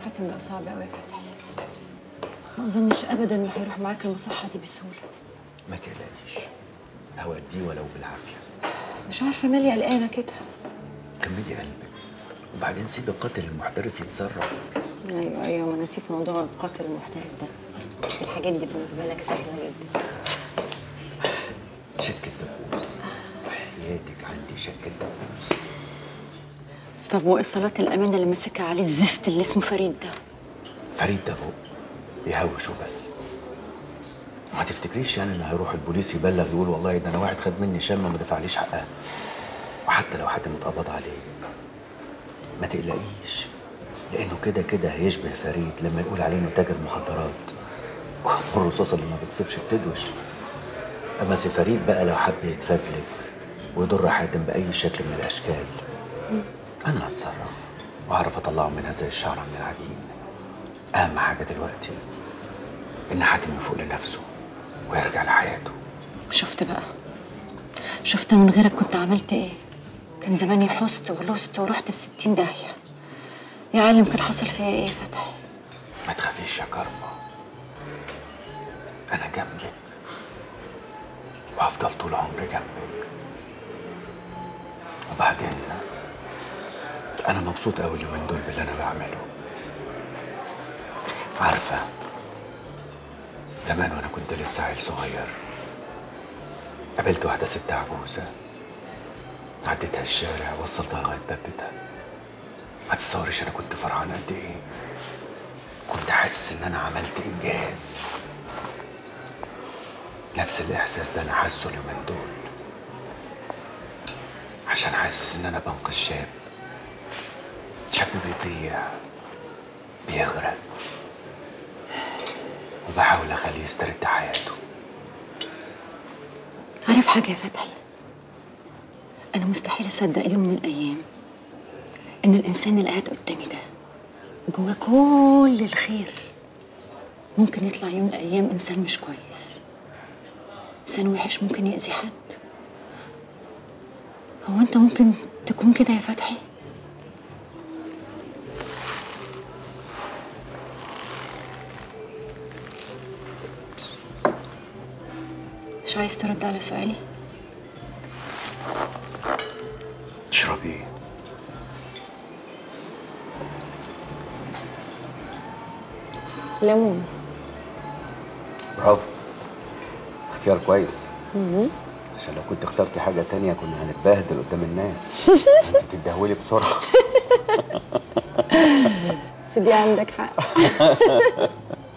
حاتم بقى صعب قوي يا فتحي ما اظنش ابدا انه هيروح معاك المصحه دي بسهوله ما تقلقيش هوديه ولو بالعافيه مش عارفه مالي قلقانه كده كملي قلبك وبعدين سيبي القاتل المحترف يتصرف ايوه ايوه ما نسيت موضوع القاتل المحترف ده الحاجات دي بالنسبه لك سهله جدا شك الدبوس وحياتك عندي شك الدبوس طب واصالات الامانه اللي ماسكها عليه الزفت اللي اسمه فريد ده فريد ده ابوه بيهوشوا بس ما تفتكريش يعني انه هيروح البوليس يبلغ يقول والله ده انا واحد خد مني شمه ما دفعليش حقها وحتى لو حد متقبض عليه ما تقلقيش لانه كده كده هيشبه فريد لما يقول عليه انه تاجر مخدرات والرصاصه اللي ما بتصيبش بتدوش اما سي فريد بقى لو حب يتفزلك ويضر حاتم باي شكل من الاشكال انا هتصرف واعرف اطلعه منها زي الشعره من العجين اهم حاجه دلوقتي ان حاتم يفوق لنفسه ويرجع لحياته شفت بقى شفت من غيرك كنت عملت ايه كان زماني حست ولست ورحت في ستين داهيه يا عالم كان حصل فيا ايه يا فتحي ما تخافيش يا كرمة أنا جنبك وهفضل طول عمري جنبك وبعدين أنا مبسوط أوي اليومين دول باللي أنا بعمله عارفة زمان وأنا كنت لسه عيل صغير قابلت واحدة ست عجوزة عديتها الشارع وصلتها لغاية باب بيتها ما تتصوريش أنا كنت فرحان قد إيه كنت حاسس ان انا عملت انجاز نفس الاحساس ده انا حاسه اليومين دول عشان حاسس ان انا بنقذ شاب شاب بيضيع بيغرق وبحاول اخليه يسترد حياته عارف حاجه يا فتحي انا مستحيل اصدق يوم من الايام ان الانسان اللي قاعد قدامي ده جواه كل الخير ممكن يطلع يوم من الايام انسان مش كويس انسان وحش ممكن يأذي حد هو انت ممكن تكون كده يا فتحي مش عايز ترد على سؤالي تشربي ايه ليمون برافو اختيار كويس عشان لو كنت اخترتي حاجة تانية كنا هنتبهدل قدام الناس انت بتدهولي بسرعة في دي عندك حق